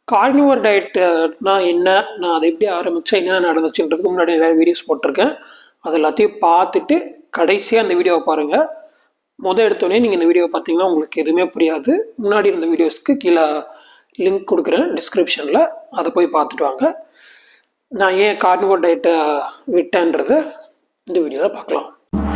carnivore டயட்னா என்ன நான் அதை எப்படி ஆரம்பித்தேன் என்ன நடந்துச்சுன்றதுக்கு முன்னாடி நிறைய வீடியோஸ் போட்டிருக்கேன் அது எல்லாத்தையும் பார்த்துட்டு கடைசியாக அந்த வீடியோவை பாருங்கள் முதல் எடுத்தோடனே நீங்கள் இந்த வீடியோ பார்த்தீங்கன்னா உங்களுக்கு எதுவுமே புரியாது முன்னாடி இருந்த வீடியோஸ்க்கு கீழே லிங்க் கொடுக்குறேன் டிஸ்கிரிப்ஷனில் அதை போய் பார்த்துட்டு வாங்க நான் ஏன் கார்னிவர் டயட்டை விட்டேன்றதை இந்த வீடியோவில் பார்க்கலாம்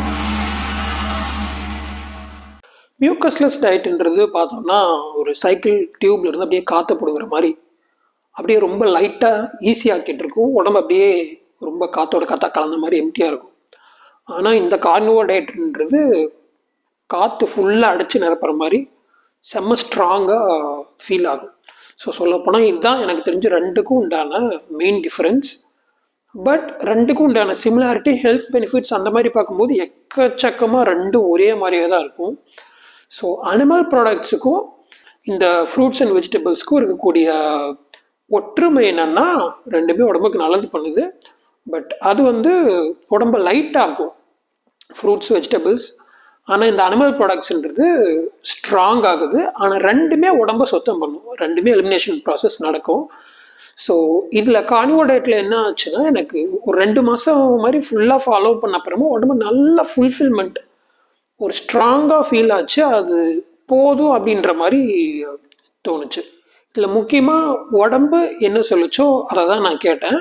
மியூக்கஸ்லெஸ் டயட்ன்றது பார்த்தோம்னா ஒரு சைக்கிள் டியூப்ல இருந்து அப்படியே காற்று பிடுங்குற மாதிரி அப்படியே ரொம்ப லைட்டாக ஈஸியாக்கிட்டு இருக்கும் உடம்பு அப்படியே ரொம்ப காற்றோட காற்றா கலந்த மாதிரி எம்டியாக இருக்கும் ஆனால் இந்த கார்னிவோ டயட்ன்றது காற்று ஃபுல்லாக அடைச்சி நிரப்புற மாதிரி செம்ம ஸ்ட்ராங்காக ஃபீல் ஆகும் ஸோ சொல்லப்போனால் இதுதான் எனக்கு தெரிஞ்ச ரெண்டுக்கும் உண்டான மெயின் டிஃப்ரென்ஸ் பட் ரெண்டுக்கும் உண்டான சிமிலாரிட்டி ஹெல்த் பெனிஃபிட்ஸ் அந்த மாதிரி பார்க்கும்போது எக்கச்சக்கமாக ரெண்டும் ஒரே மாதிரியே தான் இருக்கும் ஸோ அனிமல் ப்ராடக்ட்ஸுக்கும் இந்த ஃப்ரூட்ஸ் அண்ட் வெஜிடபிள்ஸ்க்கும் இருக்கக்கூடிய ஒற்றுமை என்னன்னா ரெண்டுமே உடம்புக்கு நல்லது பண்ணுது பட் அது வந்து உடம்ப லைட் ஆகும் ஃப்ரூட்ஸ் வெஜிடபிள்ஸ் ஆனால் இந்த அனிமல் ப்ராடக்ட்ஸ்ன்றது ஸ்ட்ராங் ஆகுது ஆனால் ரெண்டுமே உடம்ப சுத்தம் பண்ணும் ரெண்டுமே எலிமினேஷன் ப்ராசஸ் நடக்கும் ஸோ இதில் கார்னிவோ டயட்டில் என்ன ஆச்சுன்னா எனக்கு ஒரு ரெண்டு மாதம் மாதிரி ஃபுல்லாக ஃபாலோ பண்ண அப்புறமா உடம்பு நல்ல ஃபுல்ஃபில்மெண்ட் ஒரு ஸ்ட்ராங்காக ஃபீல் ஆச்சு அது போதும் அப்படின்ற மாதிரி தோணுச்சு இதில் முக்கியமாக உடம்பு என்ன சொல்லுச்சோ அதை தான் நான் கேட்டேன்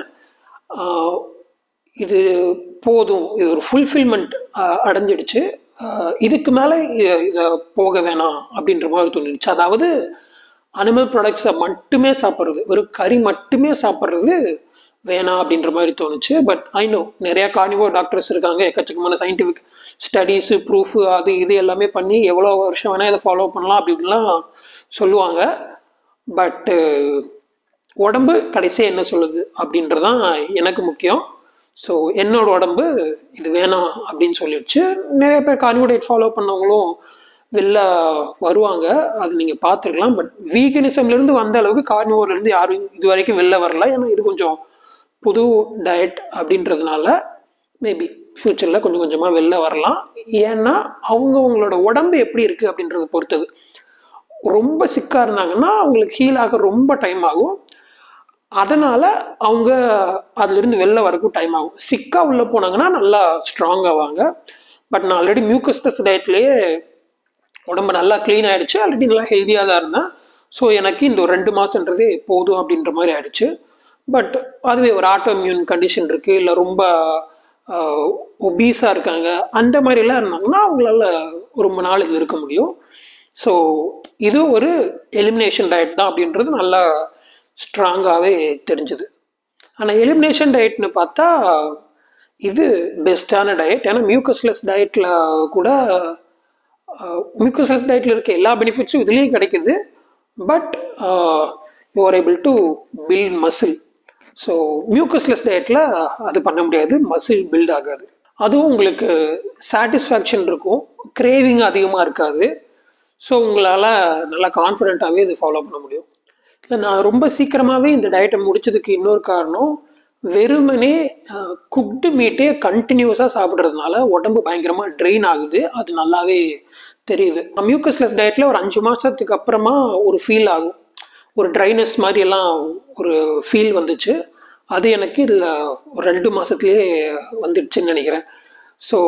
இது போதும் இது ஒரு ஃபுல்ஃபில்மெண்ட் அடைஞ்சிடுச்சு இதுக்கு மேலே இதை போக வேணாம் அப்படின்ற மாதிரி தோணுச்சு அதாவது அனிமல் ப்ராடக்ட்ஸை மட்டுமே சாப்பிட்றது வெறும் கறி மட்டுமே சாப்பிட்றது வேணாம் அப்படின்ற மாதிரி தோணுச்சு பட் ஐ நோ நிறையா கார்னிவோ டாக்டர்ஸ் இருக்காங்க எக்கச்சக்கமான சயின்டிஃபிக் ஸ்டடீஸு ப்ரூஃபு அது இது எல்லாமே பண்ணி எவ்வளோ வருஷம் வேணால் இதை ஃபாலோ பண்ணலாம் அப்படி இப்படிலாம் சொல்லுவாங்க பட்டு உடம்பு கடைசியாக என்ன சொல்லுது அப்படின்றதான் எனக்கு முக்கியம் ஸோ என்னோட உடம்பு இது வேணாம் அப்படின்னு சொல்லிடுச்சு நிறைய பேர் கார்னிவோ டயட் ஃபாலோ பண்ணவங்களும் வெளில வருவாங்க அது நீங்கள் பார்த்துருக்கலாம் பட் வீகனிசம்லேருந்து வந்த அளவுக்கு கார்னிவோர்லேருந்து யாரும் இது வரைக்கும் வெளில வரல ஏன்னா இது கொஞ்சம் புது டயட் அப்படின்றதுனால மேபி ஃப்யூச்சரில் கொஞ்சம் கொஞ்சமாக வெளில வரலாம் ஏன்னா அவங்கவுங்களோட உடம்பு எப்படி இருக்குது அப்படின்றத பொறுத்தது ரொம்ப சிக்காக இருந்தாங்கன்னா அவங்களுக்கு ஹீல் ஆக ரொம்ப டைம் ஆகும் அதனால் அவங்க அதுலேருந்து வெளில வரக்கும் டைம் ஆகும் சிக்காக உள்ளே போனாங்கன்னா நல்லா ஸ்ட்ராங் ஆவாங்க பட் நான் ஆல்ரெடி மியூக்கஸ்டஸ் டயட்லேயே உடம்பு நல்லா க்ளீன் ஆகிடுச்சு ஆல்ரெடி நல்லா ஹெல்த்தியாக தான் இருந்தேன் ஸோ எனக்கு இந்த ஒரு ரெண்டு மாதன்றதே போதும் அப்படின்ற மாதிரி ஆயிடுச்சு பட் அதுவே ஒரு ஆட்டோ இம்யூன் கண்டிஷன் இருக்குது இல்லை ரொம்ப ஒபீஸாக இருக்காங்க அந்த மாதிரிலாம் இருந்தாங்கன்னா அவங்களால ரொம்ப நாள் இது இருக்க முடியும் ஸோ இது ஒரு எலிமினேஷன் டயட் தான் அப்படின்றது நல்லா ஸ்ட்ராங்காகவே தெரிஞ்சுது ஆனால் எலிமினேஷன் டயட்னு பார்த்தா இது பெஸ்ட்டான டயட் ஏன்னா மியூக்கஸ்லெஸ் டயட்டில் கூட மியூக்கஸ்லெஸ் டயட்டில் இருக்க எல்லா பெனிஃபிட்ஸும் இதுலேயும் கிடைக்குது but you are able to build muscle so mucusless டயட்டில் அது பண்ண முடியாது மசில் பில்ட் ஆகாது அதுவும் உங்களுக்கு சாட்டிஸ்ஃபேக்ஷன் இருக்கும் கிரேவிங் அதிகமாக இருக்காது ஸோ உங்களால் நல்லா கான்ஃபிடென்ட்டாகவே இது ஃபாலோ பண்ண முடியும் இல்லை நான் ரொம்ப சீக்கிரமாகவே இந்த டயட்டை முடிச்சதுக்கு இன்னொரு காரணம் வெறுமனே குக்டு மீட்டே கண்டினியூஸாக சாப்பிட்றதுனால உடம்பு பயங்கரமாக ட்ரெயின் ஆகுது அது நல்லாவே தெரியுது மியூக்கஸ்லெஸ் டயட்டில் ஒரு அஞ்சு மாதத்துக்கு அப்புறமா ஒரு ஃபீல் ஆகும் ஒரு ட்ரைனஸ் மாதிரி எல்லாம் ஒரு ஃபீல் வந்துச்சு அது எனக்கு இதில் ஒரு ரெண்டு மாதத்துலேயே வந்துடுச்சுன்னு நினைக்கிறேன் ஸோ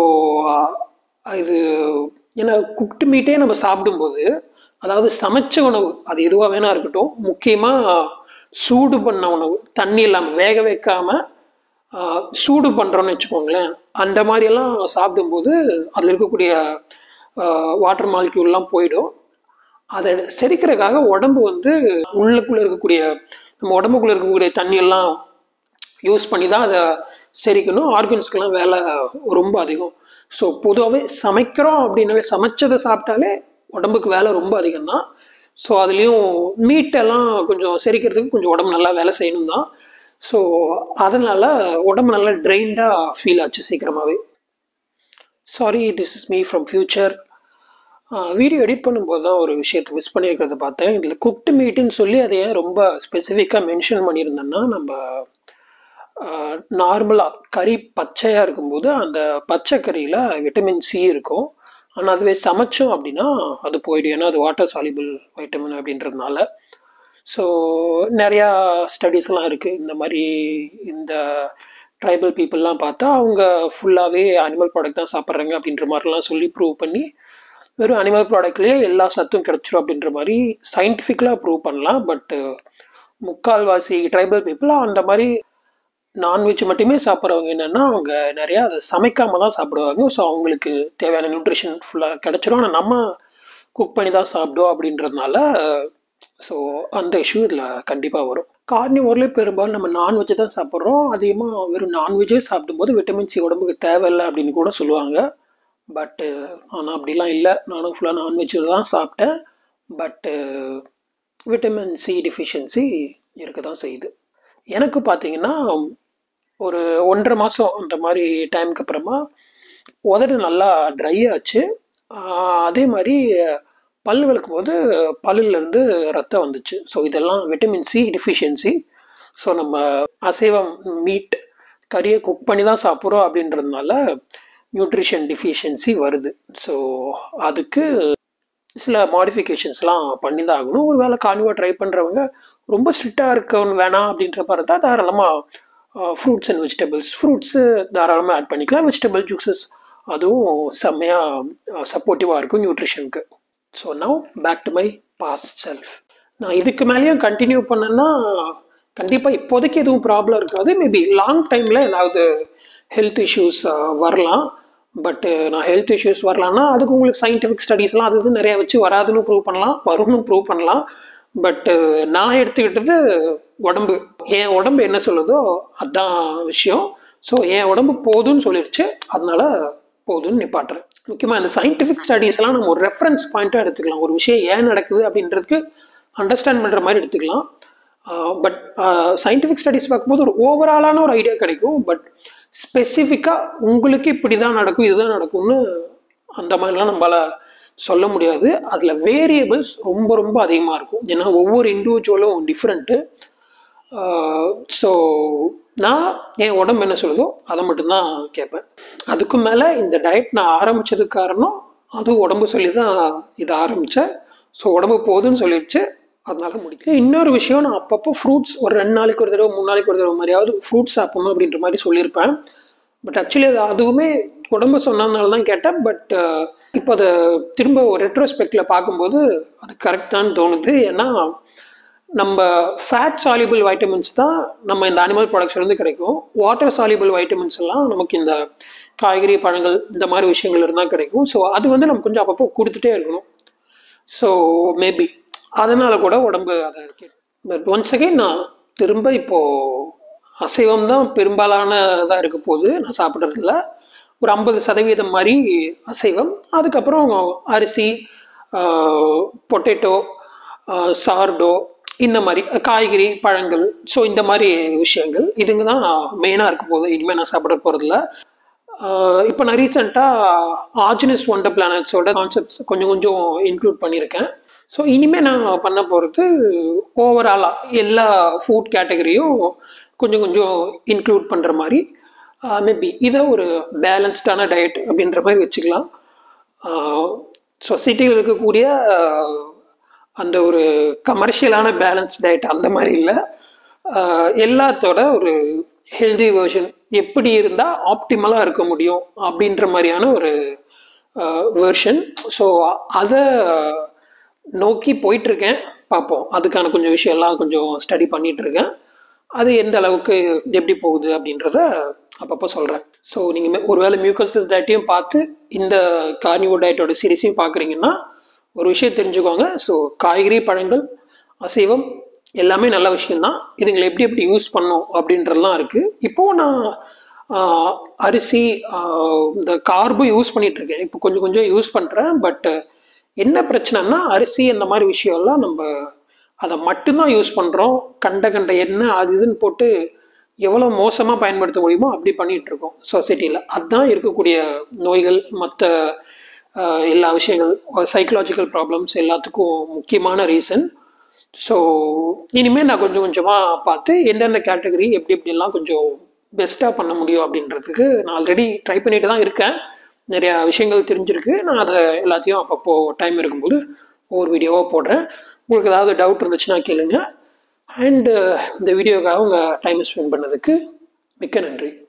இது ஏன்னா குக்டு மீட்டே நம்ம சாப்பிடும்போது அதாவது சமைச்ச உணவு அது எதுவாக வேணா இருக்கட்டும் முக்கியமாக சூடு பண்ண உணவு தண்ணி இல்லாமல் வேக வைக்காமல் சூடு பண்ணுறோன்னு வச்சுக்கோங்களேன் அந்த மாதிரியெல்லாம் சாப்பிடும்போது அதில் இருக்கக்கூடிய வாட்டர் மாலிக்யூல்லாம் போயிடும் அதை செரிக்கிறதுக்காக உடம்பு வந்து உள்ளுக்குள்ளே இருக்கக்கூடிய நம்ம உடம்புக்குள்ளே இருக்கக்கூடிய தண்ணியெல்லாம் யூஸ் பண்ணி தான் அதை செரிக்கணும் ஆர்கன்ஸ்க்கெல்லாம் வேலை ரொம்ப அதிகம் ஸோ பொதுவாகவே சமைக்கிறோம் அப்படின்னாவே சமைச்சதை சாப்பிட்டாலே உடம்புக்கு வேலை ரொம்ப அதிகம் தான் ஸோ அதுலேயும் மீட்டெல்லாம் கொஞ்சம் செரிக்கிறதுக்கு கொஞ்சம் உடம்பு நல்லா வேலை செய்யணும் தான் ஸோ அதனால் உடம்பு நல்லா ட்ரெயின்டாக ஃபீல் ஆச்சு சீக்கிரமாகவே sorry this is me from future video edit பண்ணும்போது தான் ஒரு விஷயத்தை மிஸ் பண்ணியிருக்கிறத பார்த்தேன் இதில் குக்டு மீட்டுன்னு சொல்லி அதை ஏன் ரொம்ப ஸ்பெசிஃபிக்காக மென்ஷன் பண்ணியிருந்தேன்னா நம்ம நார்மலாக கறி பச்சையாக இருக்கும்போது அந்த பச்சை கறியில் விட்டமின் சி இருக்கும் ஆனால் அதுவே சமைச்சோம் அப்படின்னா அது போயிடும் ஏன்னா அது வாட்டர் சாலிபிள் வைட்டமின் அப்படின்றதுனால ஸோ நிறையா ஸ்டடீஸ்லாம் இருக்குது இந்த மாதிரி இந்த ட்ரைபல் பீப்புளெலாம் பார்த்தா அவங்க ஃபுல்லாகவே அனிமல் ப்ராடக்ட் தான் சாப்பிட்றாங்க அப்படின்ற மாதிரிலாம் சொல்லி ப்ரூவ் பண்ணி வெறும் அனிமல் ப்ராடக்ட்லேயே எல்லா சத்தும் கிடச்சிரும் அப்படின்ற மாதிரி சயின்டிஃபிக்கலாக ப்ரூவ் பண்ணலாம் பட்டு முக்கால்வாசி ட்ரைபல் பீப்புள் அந்த மாதிரி நான்வெஜ் மட்டுமே சாப்பிட்றவங்க என்னென்னா அவங்க நிறையா அதை சமைக்காமல் தான் சாப்பிடுவாங்க ஸோ அவங்களுக்கு தேவையான நியூட்ரிஷன் ஃபுல்லாக கிடச்சிரும் ஆனால் நம்ம குக் பண்ணி தான் சாப்பிடுவோம் அப்படின்றதுனால ஸோ அந்த இஷ்யூ இதில் கண்டிப்பாக வரும் கார்னிவோர்லேயே பெரும்பாலும் நம்ம நான்வெஜ் தான் சாப்பிட்றோம் அதிகமாக வெறும் நான்வெஜ்ஜே சாப்பிடும்போது விட்டமின் சி உடம்புக்கு தேவையில்லை அப்படின்னு கூட சொல்லுவாங்க பட்டு ஆனால் அப்படிலாம் இல்லை நானும் ஃபுல்லாக நான்வெஜ் தான் சாப்பிட்டேன் பட்டு விட்டமின் சி டிஃபிஷியன்சி இருக்க தான் செய்யுது எனக்கு பார்த்தீங்கன்னா ஒரு ஒன்றரை மாதம் அந்த மாதிரி டைமுக்கு அப்புறமா உதடு நல்லா ட்ரை ஆச்சு அதே மாதிரி பல் விளக்கும் போது பல்லுலேருந்து ரத்தம் வந்துச்சு ஸோ இதெல்லாம் விட்டமின் சி டிஃபிஷியன்சி ஸோ நம்ம அசைவம் மீட் கறியை குக் பண்ணி தான் சாப்பிட்றோம் அப்படின்றதுனால நியூட்ரிஷன் டிஃபிஷியன்சி வருது ஸோ அதுக்கு சில மாடிஃபிகேஷன்ஸ்லாம் பண்ணி தான் ஆகணும் ஒரு வேளை கான்வா ட்ரை பண்ணுறவங்க ரொம்ப ஸ்ட்ரிக்டாக இருக்கவங்க வேணாம் அப்படின்ற மாதிரி தான் தாராளமாக ஃப்ரூட்ஸ் அண்ட் வெஜிடபிள்ஸ் ஃப்ரூட்ஸு தாராளமாக ஆட் பண்ணிக்கலாம் வெஜிடபிள் ஜூஸஸ் அதுவும் செம்மையாக சப்போர்ட்டிவாக இருக்கும் நியூட்ரிஷனுக்கு so now back to my past self நான் இதுக்கு மேலேயும் கண்டினியூ பண்ணேன்னா கண்டிப்பாக இப்போதைக்கு எதுவும் ப்ராப்ளம் இருக்காது மேபி லாங் டைமில் ஏதாவது ஹெல்த் இஷ்யூஸ் வரலாம் பட்டு நான் ஹெல்த் இஷ்யூஸ் வரலான்னா அதுக்கு உங்களுக்கு சயின்டிஃபிக் ஸ்டடீஸ்லாம் அது இது நிறைய வச்சு வராதுன்னு ப்ரூவ் பண்ணலாம் வரும்னு ப்ரூவ் பண்ணலாம் பட்டு நான் எடுத்துக்கிட்டது உடம்பு என் உடம்பு என்ன சொல்லுதோ அதுதான் விஷயம் ஸோ என் உடம்பு போதும்னு சொல்லிடுச்சு அதனால போதும்னு நிப்பாட்டுறேன் முக்கியமாக இந்த சயின்டிஃபிக் ஸ்டடீஸ்லாம் நம்ம ஒரு ரெஃபரன்ஸ் பாயிண்ட்டாக எடுத்துக்கலாம் ஒரு விஷயம் ஏன் நடக்குது அப்படின்றதுக்கு அண்டர்ஸ்டாண்ட் பண்ணுற மாதிரி எடுத்துக்கலாம் பட் சயின்டிஃபிக் ஸ்டடீஸ் பார்க்கும்போது ஒரு ஓவராலான ஒரு ஐடியா கிடைக்கும் பட் ஸ்பெசிஃபிக்காக உங்களுக்கு இப்படி தான் நடக்கும் இதுதான் நடக்கும்னு அந்த மாதிரிலாம் நம்மளால் சொல்ல முடியாது அதில் வேரியபிள்ஸ் ரொம்ப ரொம்ப அதிகமாக இருக்கும் ஏன்னா ஒவ்வொரு இண்டிவிஜுவலும் டிஃப்ரெண்ட்டு ஸோ நான் என் உடம்பு என்ன சொல்லுதோ அதை மட்டும்தான் கேட்பேன் அதுக்கு மேலே இந்த டயட் நான் ஆரம்பித்ததுக்கு காரணம் அது உடம்பு சொல்லி தான் இதை ஆரம்பித்தேன் ஸோ உடம்பு போதுன்னு சொல்லிடுச்சு அதனால முடிக்கல இன்னொரு விஷயம் நான் அப்பப்போ ஃப்ரூட்ஸ் ஒரு ரெண்டு நாளைக்கு ஒரு தடவை மூணு நாளைக்கு ஒரு தடவை மாதிரியாவது ஃப்ரூட்ஸ் சாப்பிடணும் அப்படின்ற மாதிரி சொல்லியிருப்பேன் பட் ஆக்சுவலி அது அதுவுமே உடம்பு சொன்னதுனால தான் கேட்டேன் பட் இப்போ அதை திரும்ப ஒரு ரெட்ரோஸ்பெக்டில் பார்க்கும்போது அது கரெக்டானு தோணுது ஏன்னா நம்ம ஃபேட் சாலிபிள் வைட்டமின்ஸ் தான் நம்ம இந்த அனிமல் ப்ராடக்ட்ஸ்லேருந்து கிடைக்கும் வாட்டர் சாலிபிள் வைட்டமின்ஸ் எல்லாம் நமக்கு இந்த காய்கறி பழங்கள் இந்த மாதிரி விஷயங்கள் இருந்தால் கிடைக்கும் ஸோ அது வந்து நம்ம கொஞ்சம் அப்பப்போ கொடுத்துட்டே இருக்கணும் ஸோ மேபி அதனால கூட உடம்பு அதை பட் ஒன்ஸ் அகைன் நான் திரும்ப இப்போது அசைவம் தான் பெரும்பாலானதாக இருக்க போகுது நான் சாப்பிட்றதுல ஒரு ஐம்பது சதவீதம் மாதிரி அசைவம் அதுக்கப்புறம் அரிசி பொட்டேட்டோ சார்டோ இந்த மாதிரி காய்கறி பழங்கள் ஸோ இந்த மாதிரி விஷயங்கள் இதுங்க தான் மெயினாக இருக்க போகுது இனிமேல் நான் சாப்பிட போகிறதில்ல இப்போ நான் ரீசெண்டாக ஆஜினஸ் ஒண்டர் பிளானட்ஸோட கான்செப்ட்ஸ் கொஞ்சம் கொஞ்சம் இன்க்ளூட் பண்ணியிருக்கேன் ஸோ இனிமேல் நான் பண்ண போகிறது ஓவராலாக எல்லா ஃபுட் கேட்டகரியும் கொஞ்சம் கொஞ்சம் இன்க்ளூட் பண்ணுற மாதிரி மேபி இதை ஒரு பேலன்ஸ்டான டயட் அப்படின்ற மாதிரி வச்சுக்கலாம் சொசைட்டியில் இருக்கக்கூடிய அந்த ஒரு கமர்ஷியலான பேலன்ஸ் டயட் அந்த மாதிரி இல்லை எல்லாத்தோட ஒரு ஹெல்தி வேர்ஷன் எப்படி இருந்தால் ஆப்டிமலாக இருக்க முடியும் அப்படின்ற மாதிரியான ஒரு வேர்ஷன் ஸோ அதை நோக்கி போயிட்டுருக்கேன் பார்ப்போம் அதுக்கான கொஞ்சம் விஷயம்லாம் கொஞ்சம் ஸ்டடி பண்ணிகிட்ருக்கேன் அது எந்த அளவுக்கு எப்படி போகுது அப்படின்றத அப்பப்போ சொல்கிறேன் ஸோ நீங்கள் ஒருவேளை மியூக்கஸ்டஸ் டயட்டையும் பார்த்து இந்த கார்னிவோ டயட்டோட சீரீஸையும் பார்க்குறீங்கன்னா ஒரு விஷயம் தெரிஞ்சுக்கோங்க ஸோ காய்கறி பழங்கள் அசைவம் எல்லாமே நல்ல விஷயம்தான் இதுங்களை எப்படி எப்படி யூஸ் பண்ணும் அப்படின்றதுலாம் இருக்குது இப்போது நான் அரிசி இந்த கார்பும் யூஸ் பண்ணிட்டு இருக்கேன் இப்போ கொஞ்சம் கொஞ்சம் யூஸ் பண்ணுறேன் பட் என்ன பிரச்சனைனா அரிசி இந்த மாதிரி விஷயம்லாம் நம்ம அதை மட்டும்தான் யூஸ் பண்ணுறோம் கண்ட கண்ட எண்ணெய் அது இதுன்னு போட்டு எவ்வளோ மோசமாக பயன்படுத்த முடியுமோ அப்படி பண்ணிகிட்டு இருக்கோம் சொசைட்டியில் அதுதான் இருக்கக்கூடிய நோய்கள் மற்ற எல்லா விஷயங்கள் சைக்கலாஜிக்கல் ப்ராப்ளம்ஸ் எல்லாத்துக்கும் முக்கியமான ரீசன் ஸோ இனிமேல் நான் கொஞ்சம் கொஞ்சமாக பார்த்து எந்தெந்த கேட்டகரி எப்படி எப்படிலாம் கொஞ்சம் பெஸ்ட்டாக பண்ண முடியும் அப்படின்றதுக்கு நான் ஆல்ரெடி ட்ரை பண்ணிட்டு தான் இருக்கேன் நிறையா விஷயங்கள் தெரிஞ்சிருக்கு நான் அதை எல்லாத்தையும் அப்பப்போ டைம் இருக்கும்போது ஒவ்வொரு வீடியோவாக போடுறேன் உங்களுக்கு ஏதாவது டவுட் இருந்துச்சுன்னா கேளுங்க அண்டு இந்த வீடியோக்காக உங்கள் டைம் ஸ்பெண்ட் பண்ணதுக்கு மிக்க நன்றி